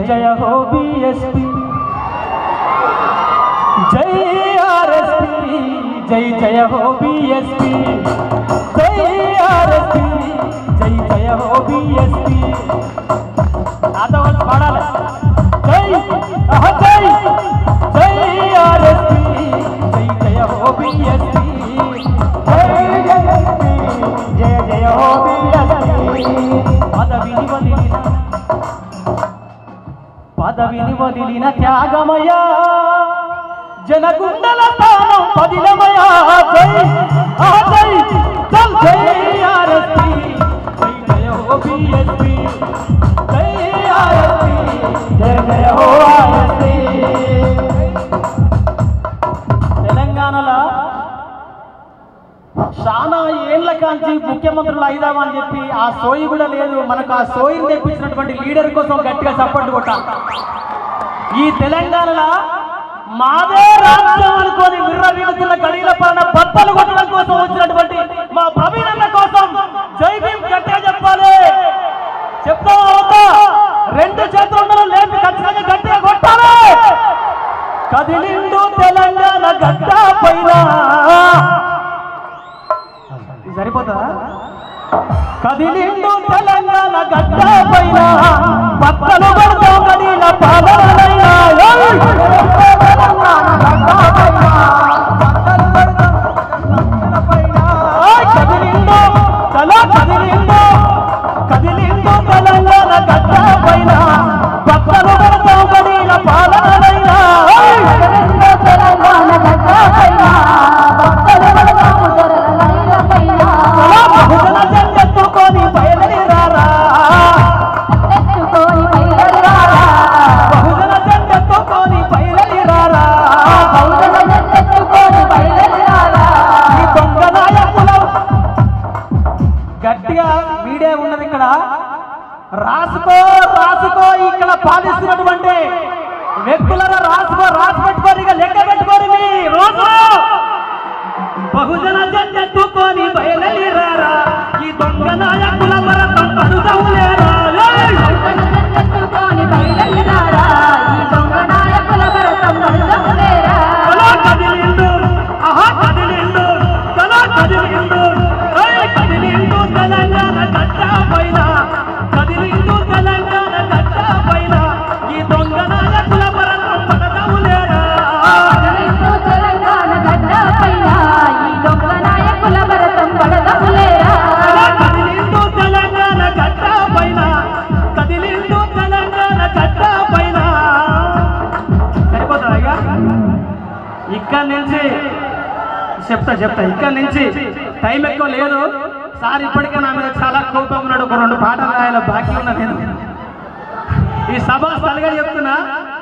జయ హో బిఎస్పి జై ఆర్ఎస్పి జై జయ హో బిఎస్పి జై ఆర్ఎస్పి జై జయ హో బిఎస్పి నాతో వాళ్ళు పాడాలి జై ఆహా, జై జై ఆర్ఎస్పి జై జయ హో బిఎస్పి జై జయస్పి జయ జయ హో బిఎస్పి పదవిని వదిలిన పదవిని వదిలిన త్యాగమయా జనగుండల స్థానం పదిలమయా జై ఆ జై చల్ జై ఆర్ఎస్పి జై జయ హో బిఎస్పి జై ఆర్ఎస్పి జయ జయ హో ఆర్ఎస్పి తెలంగాణలో చాలా ఏళ్ల కాంచి ముఖ్యమంత్రులు అయిదామని చెప్పి ఆ సోయి కూడా లేదు మనకు ఆ సోయిని తెప్పించినటువంటి లీడర్ కోసం గట్టిగా సపోర్ట్ కొట్ట ఈ తెలంగాణలో మాదే రాజ్యం అనుకోని విర్ర వీడుతున్న గడియల పైన బద్దలు కొట్టడం కోసం వచ్చినటువంటి మా ప్రవీణ్ అన్న కోసం జై భీమ్ గట్టిగా చెప్పాలి చెప్తావా వద్దా? రెండు చేతులు లేపి ఖచ్చితంగా గట్టిగా కొట్టాలి కదిలిండు తెలంగాణ గడ్డ పైన ఇది సరిపోతుందా కదిలిండు తెలంగాణ గడ్డ పైన పక్కలు పడతాం కదిల పాలనైనా ఏయ్! ఏయ్! కదిలిండు తల కదిలిండు కదిలిండు తెలంగాణ గడ్డ పైన పక్కలు పడతాం కదిల పాలనైనా ఏయ్! తల బహుజన జెండెత్తుకొని బయలుదేరారా బహుజన జెండెత్తుకొని బయలుదేరారా ఈ దొంగ నాయకుల గట్టిగా వీడే ఉన్నది ఇక్కడ రాసుకో రాసుకో ఇక్కడ పాలిస్తున్నటువంటి వ్యక్తులను రాసుకో రాసి పెట్టుకోరు ఇక లెక్క పెట్టుకోరు మీ రోజు బహుజన జెండెత్తుకొని బయలుదేరారా ఈ దొంగ నాయకుల వరకం పడుదవులేరా ఏయ్! తలా కదిలిండు ఆహా కదిలిండు తలా కదిలిండు ఏయ్ కదిలిండు తెలంగాణ గడ్డ పైన కదిలిండు తెలంగాణ గడ్డ పైన ఈ దొంగ నాయకుల వరకం పడదవులేరా తలా కదిలిండు తెలంగాణ గడ్డ పైన కదిలిండు తెలంగాణ గడ్డ పైన సరిపోతుందా ఇక ఇక్కడి నుంచి చెప్తా చెప్తా ఇక్కడి నుంచి టైం ఎక్కువ లేదు సార్ ఇప్పటికే నా మీద చాలా కోపం ఉన్నాడు ఒక రెండు పాటలు రాయాలి బాకీ ఉన్నా నేను ఈ సభ స్థలిగా చెప్తున్నా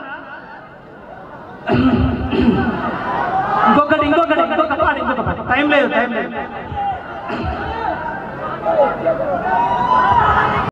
ఇంకొకటి ఇంకొకటి ఇంకొక పాట ఇంకొక పాట టైం లేదు టైం లేదు